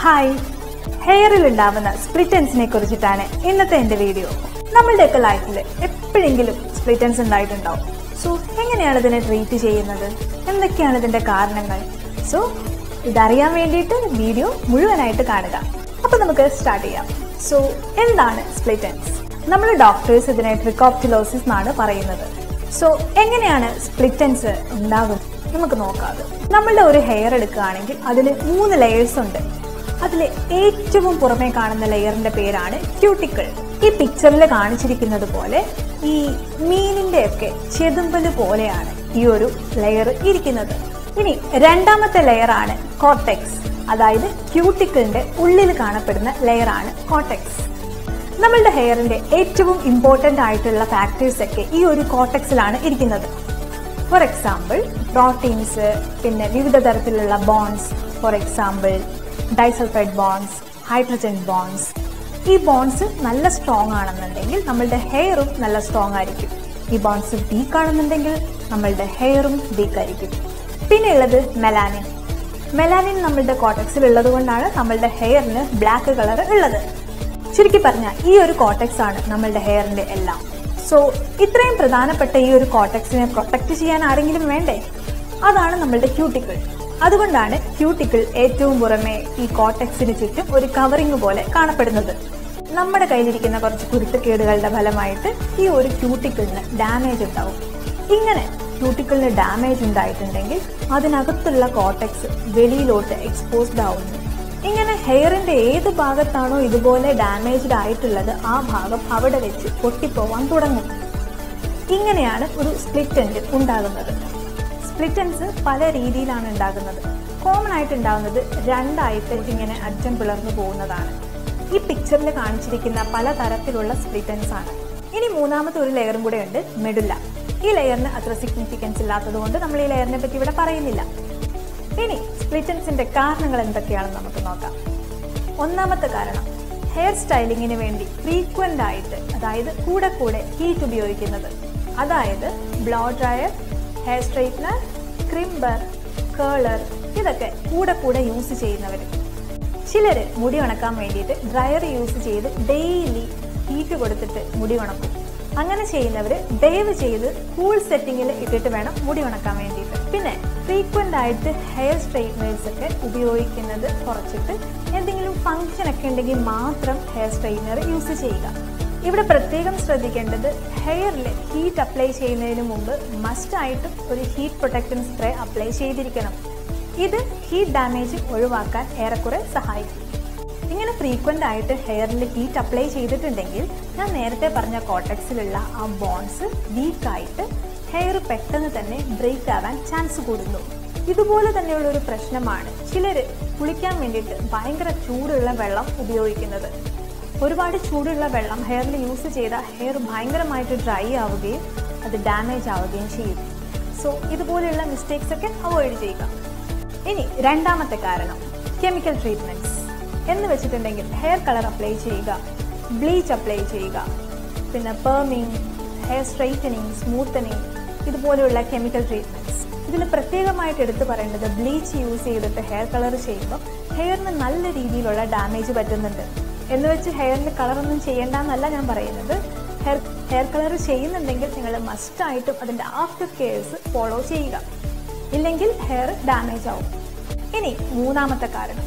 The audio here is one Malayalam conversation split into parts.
ഹായ് ഹെയറിൽ ഉണ്ടാവുന്ന സ്പ്ലിറ്റൻസിനെ കുറിച്ചിട്ടാണ് ഇന്നത്തെ എൻ്റെ വീഡിയോ നമ്മളുടെയൊക്കെ ലൈഫിൽ എപ്പോഴെങ്കിലും സ്പ്ലിറ്റൻസ് ഉണ്ടായിട്ടുണ്ടാവും സോ എങ്ങനെയാണ് ഇതിനെ ട്രീറ്റ് ചെയ്യുന്നത് എന്തൊക്കെയാണ് ഇതിൻ്റെ കാരണങ്ങൾ സോ ഇതറിയാൻ വേണ്ടിയിട്ട് വീഡിയോ മുഴുവനായിട്ട് കാണുക അപ്പോൾ നമുക്ക് സ്റ്റാർട്ട് ചെയ്യാം സോ എന്താണ് സ്പ്ലിറ്റൻസ് നമ്മൾ ഡോക്ടേഴ്സ് ഇതിനെ ട്രിക്കോപ്റ്റിലോസിസ് എന്നാണ് പറയുന്നത് സോ എങ്ങനെയാണ് സ്പ്ലിറ്റൻസ് ഉണ്ടാകുന്നത് നമുക്ക് നോക്കാം അത്. നമ്മളുടെ ഒരു ഹെയർ എടുക്കുകയാണെങ്കിൽ അതിന് മൂന്ന് ലെയേഴ്സ് ഉണ്ട് അതിൽ ഏറ്റവും പുറമേ കാണുന്ന ലെയറിന്റെ പേരാണ് ക്യൂട്ടിക്കിൾ ഈ പിക്ചറിൽ കാണിച്ചിരിക്കുന്നത് പോലെ ഈ മീനിന്റെ ഒക്കെ ചെതുമ്പല് പോലെയാണ് ഈ ഒരു ലെയർ ഇരിക്കുന്നത് ഇനി രണ്ടാമത്തെ ലെയറാണ് കോർട്ടെക്സ് അതായത് ക്യൂട്ടിക്കിളിന്റെ ഉള്ളിൽ കാണപ്പെടുന്ന ലെയറാണ് കോർട്ടെക്സ് നമ്മളുടെ ഹെയറിന്റെ ഏറ്റവും ഇമ്പോർട്ടൻ്റ് ആയിട്ടുള്ള ഫാക്ടേഴ്സ് ഒക്കെ ഈ ഒരു കോട്ടക്സിലാണ് ഇരിക്കുന്നത് ഫോർ എക്സാമ്പിൾ പ്രോട്ടീൻസ് പിന്നെ വിവിധ തരത്തിലുള്ള bonds for example disulphide bonds hydrogen bonds ഈ ബോൺസ് നല്ല സ്ട്രോങ് ആണെന്നുണ്ടെങ്കിൽ നമ്മളുടെ ഹെയറും നല്ല സ്ട്രോങ് ആയിരിക്കും ഈ ബോൺസ് വീക്ക് ആണെന്നുണ്ടെങ്കിൽ നമ്മളുടെ ഹെയറും വീക്ക് ആയിരിക്കും പിന്നെ ഉള്ളത് മെലാനിൻ മെലാനിൻ നമ്മളുടെ കോട്ടക്സിൽ ഉള്ളത് കൊണ്ടാണ് നമ്മളുടെ ഹെയറിന് ബ്ലാക്ക് കളർ ഉള്ളത് ചുരുക്കി പറഞ്ഞാൽ ഈ ഒരു കോട്ടക്സ് ആണ് നമ്മളുടെ ഹെയറിന്റെ എല്ലാം സോ ഇത്രയും പ്രധാനപ്പെട്ട ഈ ഒരു കോട്ടക്സിനെ പ്രൊട്ടക്ട് ചെയ്യാൻ ആരെങ്കിലും വേണ്ടേ അതാണ് നമ്മളുടെ ക്യൂട്ടിക്കിൾ അതുകൊണ്ടാണ് ക്യൂട്ടിക്കിൾ ഏറ്റവും പുറമെ ഈ കോട്ടക്സിന് ചുറ്റും ഒരു കവറിങ് പോലെ കാണപ്പെടുന്നത് നമ്മുടെ കയ്യിലിരിക്കുന്ന കുറച്ച് കുരുത്തക്കേടുകളുടെ ഫലമായിട്ട് ഈ ഒരു ക്യൂട്ടിക്കിളിന് ഡാമേജ് ഉണ്ടാവും ഇങ്ങനെ ക്യൂട്ടിക്കിളിന് ഡാമേജ് ഉണ്ടായിട്ടുണ്ടെങ്കിൽ അതിനകത്തുള്ള കോട്ടക്സ് വെളിയിലോട്ട് എക്സ്പോസ്ഡ് ആവുന്നു ഇങ്ങനെ ഹെയറിന്റെ ഏത് ഭാഗത്താണോ ഇതുപോലെ ഡാമേജ്ഡ് ആയിട്ടുള്ളത് ആ ഭാഗം അവിടെ വെച്ച് പൊട്ടിപ്പോവാൻ തുടങ്ങും ഇങ്ങനെയാണ് ഒരു സ്പ്ലിറ്റൻറ്റ് ഉണ്ടാകുന്നത് സ്പ്ലിറ്റൻസ് പല രീതിയിലാണ് ഉണ്ടാകുന്നത് കോമൺ ആയിട്ട് ഉണ്ടാകുന്നത് രണ്ടായിട്ട് ഇങ്ങനെ അറ്റം പിളർന്നു പോകുന്നതാണ് ഈ പിക്ചറിൽ കാണിച്ചിരിക്കുന്ന പല തരത്തിലുള്ള സ്പ്ലിറ്റൻസ് ആണ് ഇനി മൂന്നാമത്തെ ഒരു ലെയറും കൂടെ ഉണ്ട് മെഡുല്ല ഈ ലെയറിന് അത്ര സിഗ്നിഫിക്കൻസ് ഇല്ലാത്തത് കൊണ്ട് നമ്മൾ ഈ ലെയറിനെ പറ്റി ഇവിടെ പറയുന്നില്ല ഇനി സ്പ്ലിറ്റൻസിന്റെ കാരണങ്ങൾ എന്തൊക്കെയാണെന്ന് നമുക്ക് നോക്കാം ഒന്നാമത്തെ കാരണം ഹെയർ സ്റ്റൈലിങ്ങിന് വേണ്ടി ഫ്രീക്വന്റ് ആയിട്ട് അതായത് കൂടെ കൂടെ ഹീറ്റ് ഉപയോഗിക്കുന്നത് അതായത് blow dryer hair straightener crimper curler ഇതൊക്കെ കൂടെ കൂടെ യൂസ് ചെയ്യുന്നവർ ചിലർ മുടി ഉണക്കാൻ വേണ്ടിയിട്ട് ഡ്രയർ യൂസ് ചെയ്ത് ഡെയിലി ഹീറ്റ് കൊടുത്തിട്ട് മുടി ഉണക്കും അങ്ങനെ ചെയ്യുന്നവർ ദയവ് ചെയ്ത് കൂൾ സെറ്റിങ്ങിൽ ഇട്ടിട്ട് വേണം മുടി ഉണക്കാൻ വേണ്ടിയിട്ട് പിന്നെ ഫ്രീക്വന്റ് ആയിട്ട് ഹെയർ സ്ട്രെയിറ്റ്നേഴ്സ് ഒക്കെ ഉപയോഗിക്കുന്നത് കുറച്ചിട്ട് എന്തെങ്കിലും ഫംഗ്ഷൻ ഒക്കെ ഉണ്ടെങ്കിൽ മാത്രം ഹെയർ സ്ട്രെയിറ്റ്നർ യൂസ് ചെയ്യുക ഇവിടെ പ്രത്യേകം ശ്രദ്ധിക്കേണ്ടത് ഹെയറിൽ ഹീറ്റ് അപ്ലൈ ചെയ്യുന്നതിന് മുമ്പ് മസ്റ്റായിട്ടും ഒരു ഹീറ്റ് പ്രൊട്ടക്ഷൻ സ്പ്രേ അപ്ലൈ ചെയ്തിരിക്കണം ഇത് ഹീറ്റ് ഡാമേജ് ഒഴിവാക്കാൻ ഏറെക്കുറെ സഹായിക്കും ഇങ്ങനെ ഫ്രീക്വന്റ് ആയിട്ട് ഹെയറിൽ ഹീറ്റ് അപ്ലൈ ചെയ്തിട്ടുണ്ടെങ്കിൽ ഞാൻ നേരത്തെ പറഞ്ഞ കോട്ടക്സിലുള്ള ആ ബോൺസ് വീക്കായിട്ട് ഹെയർ പെട്ടെന്ന് തന്നെ ബ്രേക്ക് ആവാൻ ചാൻസ് കൂടുന്നു ഇതുപോലെ തന്നെയുള്ള ഒരു പ്രശ്നമാണ് ചിലർ കുളിക്കാൻ വേണ്ടിയിട്ട് ഭയങ്കര ചൂടുള്ള വെള്ളം ഉപയോഗിക്കുന്നത് ഒരുപാട് ചൂടുള്ള വെള്ളം ഹെയറിൽ യൂസ് ചെയ്ത ഹെയർ ഭയങ്കരമായിട്ട് ഡ്രൈ ആവുകയും അത് ഡാമേജ് ആവുകയും ചെയ്യും സോ ഇതുപോലെയുള്ള മിസ്റ്റേക്സ് ഒക്കെ അവോയ്ഡ് ചെയ്യുക ഇനി രണ്ടാമത്തെ കാരണം കെമിക്കൽ ട്രീറ്റ്മെന്റ്സ് എന്ന് വെച്ചിട്ടുണ്ടെങ്കിൽ ഹെയർ കളർ അപ്ലൈ ചെയ്യുക ബ്ലീച്ച് അപ്ലൈ ചെയ്യുക പിന്നെ പെർമിങ് ഹെയർ സ്ട്രൈറ്റനിങ് സ്മൂത്തനിങ് ഇതുപോലെയുള്ള കെമിക്കൽ ട്രീറ്റ്മെന്റ്സ് ഇതിൽ പ്രത്യേകമായിട്ട് എടുത്തു പറയേണ്ടത് ബ്ലീച്ച് യൂസ് ചെയ്തിട്ട് ഹെയർ കളർ ചെയ്യുമ്പോൾ ഹെയറിന് നല്ല രീതിയിലുള്ള ഡാമേജ് പറ്റുന്നുണ്ട് എന്ന് വെച്ച് ഹെയറിന് കളറൊന്നും ചെയ്യേണ്ടെന്നല്ല ഞാൻ പറയുന്നത് ഹെയർ ഹെയർ കളർ ചെയ്യുന്നുണ്ടെങ്കിൽ നിങ്ങൾ മസ്റ്റായിട്ടും അതിൻ്റെ ആഫ്റ്റർ കെയർസ് ഫോളോ ചെയ്യുക ഇല്ലെങ്കിൽ ഹെയർ ഡാമേജ് ആവും ഇനി മൂന്നാമത്തെ കാരണം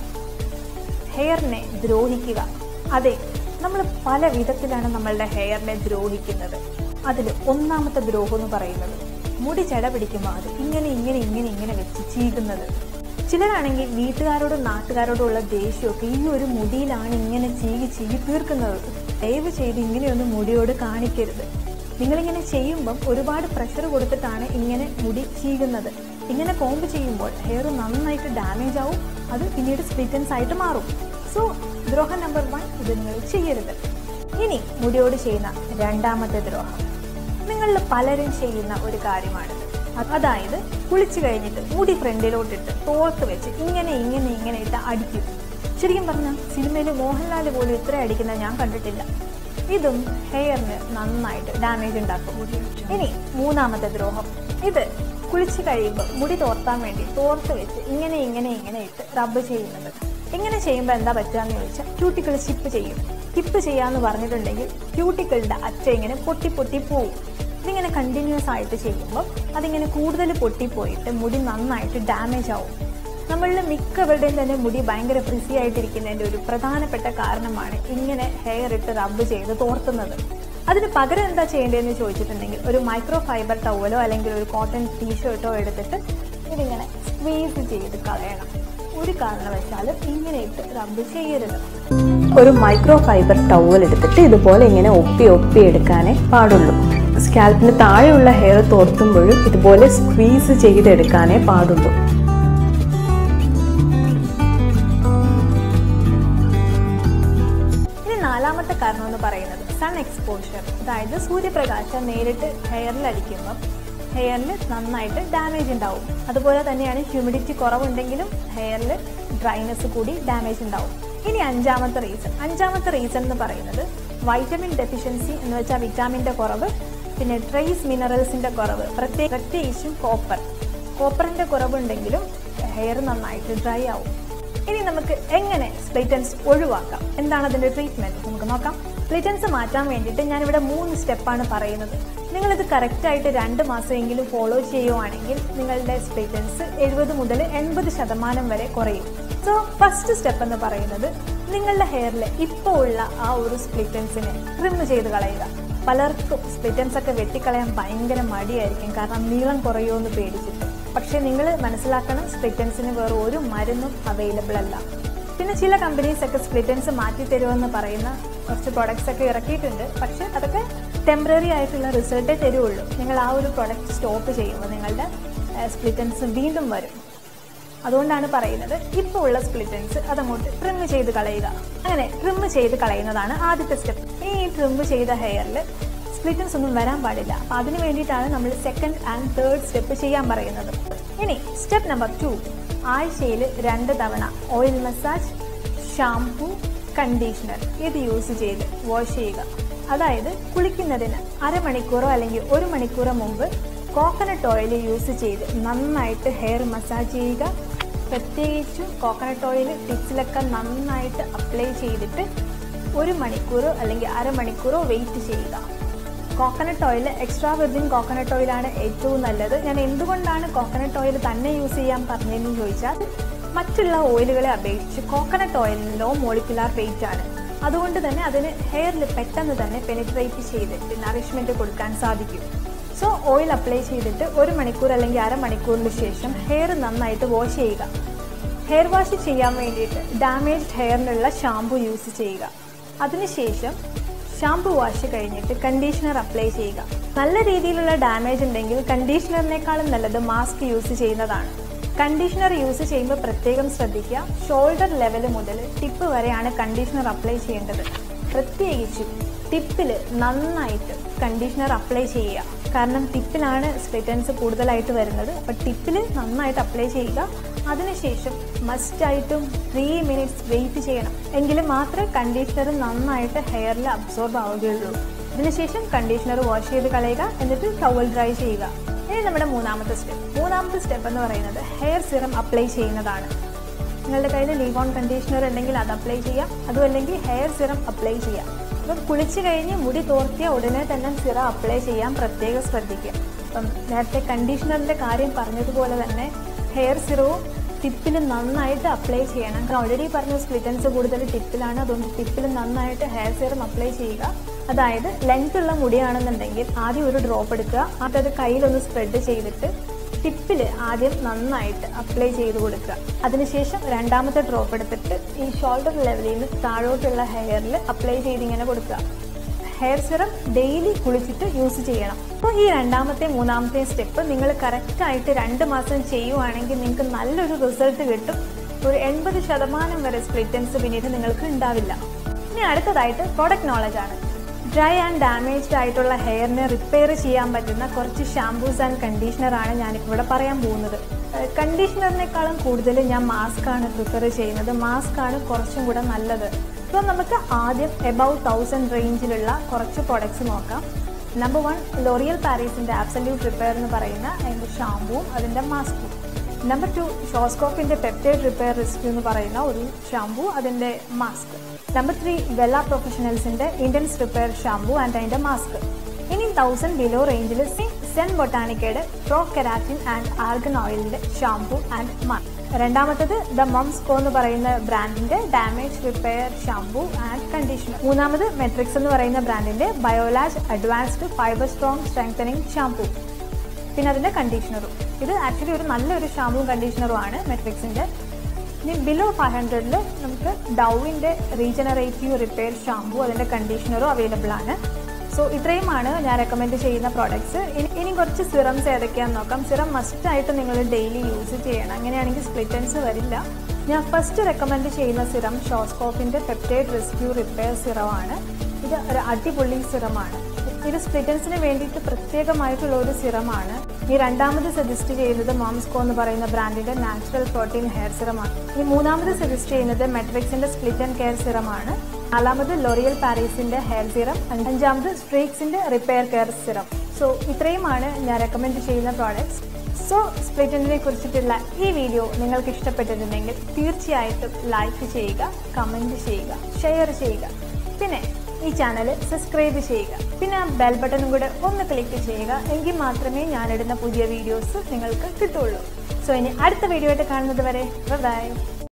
ഹെയറിനെ ദ്രോഹിക്കുക അതെ നമ്മൾ പല വിധത്തിലാണ് നമ്മളുടെ ഹെയറിനെ ദ്രോഹിക്കുന്നത് അതിൽ ഒന്നാമത്തെ ദ്രോഹം എന്ന് പറയുന്നത് മുടി ചെട പിടിക്കുമ്പോൾ അത് ഇങ്ങനെ ഇങ്ങനെ ഇങ്ങനെ ഇങ്ങനെ വെച്ച് ചീകുന്നത് ചിലരാണെങ്കിൽ വീട്ടുകാരോടും നാട്ടുകാരോടും ഉള്ള ദേഷ്യമൊക്കെ ഈ ഒരു മുടിയിലാണ് ഇങ്ങനെ ചീകി ചീകി തീർക്കുന്നത് ദയവ് ചെയ്ത് ഇങ്ങനെയൊന്നും മുടിയോട് കാണിക്കരുത് നിങ്ങളിങ്ങനെ ചെയ്യുമ്പം ഒരുപാട് പ്രഷർ കൊടുത്തിട്ടാണ് ഇങ്ങനെ മുടി ചീകുന്നത് ഇങ്ങനെ കോമ്പ് ചെയ്യുമ്പോൾ ഹെയർ നന്നായിട്ട് ഡാമേജ് ആവും അത് പിന്നീട് സ്പ്ലിറ്റൻസ് ആയിട്ട് മാറും സോ ദ്രോഹം നമ്പർ വൺ ഇത് നിങ്ങൾ ചെയ്യരുത് ഇനി മുടിയോട് ചെയ്യുന്ന രണ്ടാമത്തെ ദ്രോഹം നിങ്ങളിൽ പലരും ചെയ്യുന്ന ഒരു കാര്യമാണിത് അതായത് കുളിച്ചു കഴിഞ്ഞിട്ട് മുടി ഫ്രണ്ടിലോട്ടിട്ട് തോർത്ത് വെച്ച് ഇങ്ങനെ ഇങ്ങനെ ഇങ്ങനെ ഇട്ട് അടിക്കും ശരിക്കും പറഞ്ഞാൽ സിനിമയിൽ മോഹൻലാൽ പോലും ഇത്ര അടിക്കുന്ന ഞാൻ കണ്ടിട്ടില്ല ഇതും ഹെയറിന് നന്നായിട്ട് ഡാമേജ് ഉണ്ടാക്കും ഇനി മൂന്നാമത്തെ ദ്രോഹം ഇത് കുളിച്ച് കഴിയുമ്പോൾ മുടി തോർത്താൻ വേണ്ടി തോർത്ത് വെച്ച് ഇങ്ങനെ ഇങ്ങനെ ഇങ്ങനെ ഇട്ട് റബ്ബ് ചെയ്യുന്നത് ഇങ്ങനെ ചെയ്യുമ്പോൾ എന്താ പറ്റുകയെന്ന് ചോദിച്ചാൽ ക്യൂട്ടിക്കിൾ ചിപ്പ് ചെയ്യും ചിപ്പ് ചെയ്യാന്ന് പറഞ്ഞിട്ടുണ്ടെങ്കിൽ ക്യൂട്ടിക്കിളിൻ്റെ അറ്റ ഇങ്ങനെ പൊട്ടി പൊട്ടി പോവും ഇതിങ്ങനെ കണ്ടിന്യൂസ് ആയിട്ട് ചെയ്യുമ്പോൾ അതിങ്ങനെ കൂടുതൽ പൊട്ടിപ്പോയിട്ട് മുടി നന്നായിട്ട് ഡാമേജ് ആവും നമ്മളിൽ മിക്കവരുടെയും തന്നെ മുടി ഭയങ്കര ഫ്രിസി ആയിട്ടിരിക്കുന്നതിൻ്റെ ഒരു പ്രധാനപ്പെട്ട കാരണമാണ് ഇങ്ങനെ ഹെയർ ഇട്ട് റബ്ബ് ചെയ്ത് തോർത്തുന്നത് അതിന് പകരം എന്താ ചെയ്യേണ്ടതെന്ന് ചോദിച്ചിട്ടുണ്ടെങ്കിൽ ഒരു മൈക്രോ ഫൈബർ ടവലോ അല്ലെങ്കിൽ ഒരു കോട്ടൺ ടീഷർട്ടോ എടുത്തിട്ട് ഇതിങ്ങനെ സ്ക്വീസ് ചെയ്ത് കളയണം ഒരു കാരണവശാലും ഇങ്ങനെ ഇട്ട് റബ്ബ് ചെയ്യരുത് ഒരു മൈക്രോ ഫൈബർ ടവൽ എടുത്തിട്ട് ഇതുപോലെ ഇങ്ങനെ ഒപ്പി ഒപ്പി എടുക്കാനേ പാടുള്ളൂ സ്കാൽപ്പിന് താഴെയുള്ള ഹെയർ തോർത്തുമ്പോഴും ഇതുപോലെ സ്ക്വീസ് ചെയ്തെടുക്കാനേ പാടുള്ളൂ ഇനി നാലാമത്തെ കാരണം എന്ന് പറയുന്നത് സൺ എക്സ്പോഷർ അതായത് സൂര്യപ്രകാശം നേരിട്ട് ഹെയറിൽ അടിക്കുമ്പോൾ ഹെയറിൽ നന്നായിട്ട് ഡാമേജ് ഉണ്ടാവും അതുപോലെ തന്നെയാണ് ഹ്യൂമിഡിറ്റി കുറവുണ്ടെങ്കിലും ഹെയറിൽ ഡ്രൈനെസ് കൂടി ഡാമേജ് ഉണ്ടാവും ഇനി അഞ്ചാമത്തെ റീസൺ അഞ്ചാമത്തെ റീസൺ എന്ന് പറയുന്നത് വൈറ്റമിൻ ഡെഫിഷ്യൻസി എന്ന് വെച്ചാൽ വിറ്റാമിൻ്റെ കുറവ് പിന്നെ ട്രേസ് മിനറൽസിൻ്റെ കുറവ് പ്രത്യേക പ്രത്യേകിച്ചും കോപ്പർ കോപ്പറിൻ്റെ കുറവുണ്ടെങ്കിലും ഹെയർ നന്നായിട്ട് ഡ്രൈ ആവും ഇനി നമുക്ക് എങ്ങനെ സ്പ്ലിറ്റൻസ് ഒഴിവാക്കാം എന്താണ് അതിൻ്റെ ട്രീറ്റ്മെൻറ്റ് നമുക്ക് നോക്കാം സ്പ്ലിറ്റൻസ് മാറ്റാൻ വേണ്ടിയിട്ട് ഞാനിവിടെ മൂന്ന് സ്റ്റെപ്പാണ് പറയുന്നത് നിങ്ങളിത് കറക്റ്റായിട്ട് രണ്ട് മാസമെങ്കിലും ഫോളോ ചെയ്യുവാണെങ്കിൽ നിങ്ങളുടെ സ്പ്ലിറ്റൻസ് എഴുപത് മുതൽ എൺപത് ശതമാനം വരെ കുറയും സോ ഫസ്റ്റ് സ്റ്റെപ്പ് എന്ന് പറയുന്നത് നിങ്ങളുടെ ഹെയറിൽ ഇപ്പോൾ ഉള്ള ആ ഒരു സ്പ്ലിറ്റൻസിനെ ട്രിം ചെയ്ത് കളയുക പലർക്കും സ്പ്ലിറ്റൻസ് ഒക്കെ വെട്ടിക്കളയാൻ ഭയങ്കര മടിയായിരിക്കും കാരണം നീളം കുറയുമോ എന്ന് പേടിച്ചിട്ട് പക്ഷേ നിങ്ങൾ മനസ്സിലാക്കണം സ്പ്ലിറ്റൻസിന് വേറെ ഒരു മരുന്നും അവൈലബിൾ അല്ല പിന്നെ ചില കമ്പനീസ് ഒക്കെ സ്പ്ലിറ്റൻസ് മാറ്റി തരുമെന്ന് പറയുന്ന കുറച്ച് പ്രൊഡക്ട്സ് ഒക്കെ ഇറക്കിയിട്ടുണ്ട് പക്ഷെ അതൊക്കെ ടെമ്പററി ആയിട്ടുള്ള റിസൾട്ടേ തരുള്ളൂ നിങ്ങൾ ആ ഒരു പ്രൊഡക്റ്റ് സ്റ്റോപ്പ് ചെയ്യുമ്പോൾ നിങ്ങളുടെ സ്പ്ലിറ്റൻസ് വീണ്ടും വരും അതുകൊണ്ടാണ് പറയുന്നത് ഇപ്പോൾ ഉള്ള സ്പ്ലിറ്റൻസ് അതങ്ങോട്ട് ട്രിം ചെയ്ത് കളയുക അങ്ങനെ ട്രിം ചെയ്ത് കളയുന്നതാണ് ആദ്യത്തെ സ്റ്റെപ്പ് ഈ ട്രിം ചെയ്ത ഹെയറിൽ സ്പ്ലിറ്റൻസ് ഒന്നും വരാൻ പാടില്ല അപ്പം അതിന് വേണ്ടിയിട്ടാണ് നമ്മൾ സെക്കൻഡ് ആൻഡ് തേർഡ് സ്റ്റെപ്പ് ചെയ്യാൻ പറയുന്നത് ഇനി സ്റ്റെപ്പ് നമ്പർ ടു ആഴ്ചയിൽ രണ്ട് തവണ ഓയിൽ മസാജ് ഷാംപൂ കണ്ടീഷണർ ഇത് യൂസ് ചെയ്ത് വാഷ് ചെയ്യുക അതായത് കുളിക്കുന്നതിന് അരമണിക്കൂറോ അല്ലെങ്കിൽ ഒരു മണിക്കൂറോ മുമ്പ് കോക്കനട്ട് ഓയിൽ യൂസ് ചെയ്ത് നന്നായിട്ട് ഹെയർ മസാജ് ചെയ്യുക പ്രത്യേകിച്ചും കോക്കനട്ട് ഓയിൽ ടിപ്സിലൊക്കെ നന്നായിട്ട് അപ്ലൈ ചെയ്തിട്ട് ഒരു മണിക്കൂറോ അല്ലെങ്കിൽ അരമണിക്കൂറോ വെയിറ്റ് ചെയ്യുക coconut oil extra virgin coconut ഓയിലാണ് ഏറ്റവും നല്ലത് ഞാൻ എന്തുകൊണ്ടാണ് കോക്കനട്ട് ഓയിൽ തന്നെ യൂസ് ചെയ്യാൻ പറഞ്ഞതെന്ന് ചോദിച്ചാൽ മറ്റുള്ള ഓയിലുകളെ അപേക്ഷിച്ച് കോക്കനട്ട് ഓയിലിന് ലോ മോളിക്കുലാർ വെയിറ്റ് ആണ് അതുകൊണ്ട് തന്നെ അതിന് ഹെയറിൽ പെട്ടെന്ന് തന്നെ പെനിട്രേറ്റ് ചെയ്തിട്ട് നറിഷ്മെൻറ്റ് കൊടുക്കാൻ സാധിക്കും സോ ഓയിൽ അപ്ലൈ ചെയ്തിട്ട് ഒരു മണിക്കൂർ അല്ലെങ്കിൽ അരമണിക്കൂറിന് ശേഷം ഹെയർ നന്നായിട്ട് വാഷ് ചെയ്യുക ഹെയർ വാഷ് ചെയ്യാൻ വേണ്ടിയിട്ട് ഡാമേജ്ഡ് ഹെയറിനുള്ള ഷാമ്പു യൂസ് ചെയ്യുക അതിനുശേഷം ഷാമ്പു വാഷ് കഴിഞ്ഞിട്ട് കണ്ടീഷണർ അപ്ലൈ ചെയ്യുക നല്ല രീതിയിലുള്ള ഡാമേജ് ഉണ്ടെങ്കിൽ കണ്ടീഷണറിനേക്കാളും നല്ലത് മാസ്ക് യൂസ് ചെയ്യുന്നതാണ് കണ്ടീഷണർ യൂസ് ചെയ്യുമ്പോൾ പ്രത്യേകം ശ്രദ്ധിക്കുക ഷോൾഡർ ലെവൽ മുതൽ ടിപ്പ് വരെയാണ് കണ്ടീഷണർ അപ്ലൈ ചെയ്യേണ്ടത് പ്രത്യേകിച്ചും ടിപ്പിൽ നന്നായിട്ട് കണ്ടീഷണർ അപ്ലൈ ചെയ്യുക കാരണം ടിപ്പിലാണ് സ്പ്ലിറ്റൻസ് കൂടുതലായിട്ട് വരുന്നത് അപ്പോൾ ടിപ്പിൽ നന്നായിട്ട് അപ്ലൈ ചെയ്യുക അതിനുശേഷം മസ്റ്റായിട്ടും ത്രീ മിനിറ്റ്സ് വെയിറ്റ് ചെയ്യണം എങ്കിൽ മാത്രമേ കണ്ടീഷണർ നന്നായിട്ട് ഹെയറിൽ അബ്സോർബ് ആവുകയുള്ളൂ അതിനുശേഷം കണ്ടീഷണർ വാഷ് ചെയ്ത് കളയുക എന്നിട്ട് ടവൽ ഡ്രൈ ചെയ്യുക ഇനി നമ്മുടെ മൂന്നാമത്തെ സ്റ്റെപ്പ് മൂന്നാമത്തെ സ്റ്റെപ്പ് എന്ന് പറയുന്നത് ഹെയർ സിറം അപ്ലൈ ചെയ്യുന്നതാണ് നിങ്ങളുടെ കയ്യിൽ ലീവ് ഓൺ കണ്ടീഷണർ ഉണ്ടെങ്കിൽ അത് അപ്ലൈ ചെയ്യാം അതും അല്ലെങ്കിൽ ഹെയർ സിറം അപ്ലൈ ചെയ്യാം അപ്പം കുളിച്ച് കഴിഞ്ഞ് മുടി തോർത്തിയ ഉടനെ തന്നെ സിറം അപ്ലൈ ചെയ്യാൻ പ്രത്യേകം ശ്രദ്ധിക്കുക അപ്പം നേരത്തെ കണ്ടീഷണറിൻ്റെ കാര്യം പറഞ്ഞതുപോലെ തന്നെ ഹെയർ സിറവും ടിപ്പിൽ നന്നായിട്ട് അപ്ലൈ ചെയ്യണം കാരണം ഓൾറെഡി പറഞ്ഞ സ്പ്ലിറ്റൻസ് കൂടുതൽ ടിപ്പിലാണ് അതുകൊണ്ട് ടിപ്പിൽ നന്നായിട്ട് ഹെയർ സിറം അപ്ലൈ ചെയ്യുക അതായത് ലെങ്ത് ഉള്ള മുടിയാണെന്നുണ്ടെങ്കിൽ ആദ്യം ഒരു ഡ്രോപ്പ് എടുക്കുക എന്നിട്ട് അത് കയ്യിലൊന്ന് സ്പ്രെഡ് ചെയ്തിട്ട് ടിപ്പിൽ ആദ്യം നന്നായിട്ട് അപ്ലൈ ചെയ്ത് കൊടുക്കുക അതിനുശേഷം രണ്ടാമത്തെ ഡ്രോപ്പ് എടുത്തിട്ട് ഈ ഷോൾഡർ ലെവലിൽ നിന്ന് താഴോട്ടുള്ള ഹെയറിൽ അപ്ലൈ ചെയ്ത് ഇങ്ങനെ കൊടുക്കുക ഹെയർ സിറം ഡെയിലി കുളിച്ചിട്ട് യൂസ് ചെയ്യണം അപ്പോൾ ഈ രണ്ടാമത്തെ മൂന്നാമത്തെ സ്റ്റെപ്പ് നിങ്ങൾ കറക്റ്റായിട്ട് രണ്ട് മാസം ചെയ്യുവാണെങ്കിൽ നിങ്ങൾക്ക് നല്ലൊരു റിസൾട്ട് കിട്ടും ഒരു എൺപത് ശതമാനം വരെ സ്പ്ലിറ്റൻസ് പിന്നീട് നിങ്ങൾക്ക് ഉണ്ടാവില്ല ഇനി അടുത്തതായിട്ട് പ്രോഡക്റ്റ് നോളജ് ആണ് ഡ്രൈ ആൻഡ് ഡാമേജ്ഡ് ആയിട്ടുള്ള ഹെയറിനെ റിപ്പയർ ചെയ്യാൻ പറ്റുന്ന കുറച്ച് ഷാംപൂസ് ആൻഡ് കണ്ടീഷണറാണ് ഞാനിപ്പോൾ ഇവിടെ പറയാൻ പോകുന്നത് കണ്ടീഷണറിനേക്കാളും കൂടുതൽ ഞാൻ മാസ്ക് ആണ് പ്രിഫർ ചെയ്യുന്നത് മാസ്ക് ആണ് കുറച്ചും കൂടെ നല്ലത് അപ്പോൾ നമുക്ക് ആദ്യം എബൌട്ട് തൗസൻഡ് റേഞ്ചിലുള്ള കുറച്ച് പ്രൊഡക്ട്സ് നോക്കാം നമ്പർ വൺ ലോറിയൽ പാരീസിൻ്റെ ആബ്സല്യൂട്ട് റിപ്പയർ എന്ന് പറയുന്ന അതിൻ്റെ ഷാമ്പുവും അതിൻ്റെ മാസ്കും നമ്പർ ടു ഷോസ്കോപ്പിന്റെ പെപ്റ്റൈഡ് റിപ്പയർ റെസ്ക്യൂ എന്ന് പറയുന്ന ഒരു ഷാംപൂ അതിന്റെ മാസ്ക് നമ്പർ ത്രീ വെല്ല പ്രൊഫഷണൽസിന്റെ ഇന്റൻസ് റിപ്പയർ ഷാംപൂ ആൻഡ് അതിന്റെ മാസ്ക് ഇനി തൗസൻഡ് ബിലോ റേഞ്ചിൽ സെൻ ബൊട്ടാനിക്കയുടെ പ്രോ കെരാറ്റിൻ ആൻഡ് ആർഗൻ ഓയിലിന്റെ ഷാംപൂ ആൻഡ് മാസ്ക് രണ്ടാമത്തത് ദ മംസ്കോ എന്ന് പറയുന്ന ബ്രാൻഡിന്റെ damage repair shampoo and conditioner മൂന്നാമത് മെട്രിക്സ് എന്ന് പറയുന്ന ബ്രാൻഡിന്റെ Biolage advanced fibre strong strengthening shampoo പിന്നെ അതിന്റെ കണ്ടീഷണറും ഇത് ആക്ച്വലി ഒരു നല്ലൊരു ഷാമ്പും കണ്ടീഷണറും ആണ് മെട്രിക്സിന്റെ ഇനി ബിലോ ഫൈവ് ഹൺഡ്രഡിൽ നമുക്ക് ഡൗവിന്റെ റീജനറേറ്റീവ് റിപ്പയർ ഷാമ്പു അതിന്റെ കണ്ടീഷണറും അവൈലബിൾ ആണ് സോ ഇത്രയുമാണ് ഞാൻ റെക്കമെൻഡ് ചെയ്യുന്ന പ്രോഡക്ട്സ് ഇനി ഇനി കുറച്ച് സിറംസ് ഏതൊക്കെയാണെന്ന് നോക്കാം സിറം മസ്റ്റായിട്ട് നിങ്ങൾ ഡെയിലി യൂസ് ചെയ്യണം അങ്ങനെയാണെങ്കിൽ സ്പ്ലിറ്റൻസ് വരില്ല ഞാൻ ഫസ്റ്റ് റെക്കമെൻഡ് ചെയ്യുന്ന സിറം ഷോസ്കോപ്പിന്റെ പെപ്റ്റൈഡ് റെസ്ക്യൂ റിപ്പയർ സിറമാണ് ഇത് ഒരു അടിപൊളി സിറമാണ് ഇത് സ്പ്ലിറ്റൻസിന് വേണ്ടിയിട്ട് പ്രത്യേകമായിട്ടുള്ള ഒരു സിറമാണ് ഈ രണ്ടാമത് സജസ്റ്റ് ചെയ്യുന്നത് മോംസ്കോ എന്ന് പറയുന്ന ബ്രാൻഡിന്റെ നാച്ചുറൽ പ്രോട്ടീൻ ഹെയർ സിറമാണ് ഈ മൂന്നാമത് സജസ്റ്റ് ചെയ്യുന്നത് മെട്രിക്സിന്റെ സ്പ്ലിറ്റ് ആൻഡ് കെയർ സിറമാണ് നാലാമത് ലോറിയൽ പാരീസിന്റെ ഹെയർ സിറം അഞ്ചാമത് സ്ട്രീക്സിന്റെ റിപ്പയർ കെയർ സിറം സോ ഇത്രയുമാണ് ഞാൻ റെക്കമെൻഡ് ചെയ്യുന്ന പ്രോഡക്ട്സ് സോ സ്പ്ലിറ്റൻറ്റിനെ കുറിച്ചിട്ടുള്ള ഈ വീഡിയോ നിങ്ങൾക്ക് ഇഷ്ടപ്പെട്ടിട്ടുണ്ടെങ്കിൽ തീർച്ചയായിട്ടും ലൈക്ക് ചെയ്യുക കമൻറ്റ് ചെയ്യുക ഷെയർ ചെയ്യുക പിന്നെ ഈ ചാനൽ സബ്സ്ക്രൈബ് ചെയ്യുക പിന്നെ ആ ബെൽ ബട്ടണും കൂടെ ഒന്ന് ക്ലിക്ക് ചെയ്യുക എങ്കിൽ മാത്രമേ ഞാനിടുന്ന പുതിയ വീഡിയോസ് നിങ്ങൾക്ക് കിട്ടുള്ളൂ സോ ഇനി അടുത്ത വീഡിയോ ആയിട്ട് കാണുന്നത് വരെ ബൈ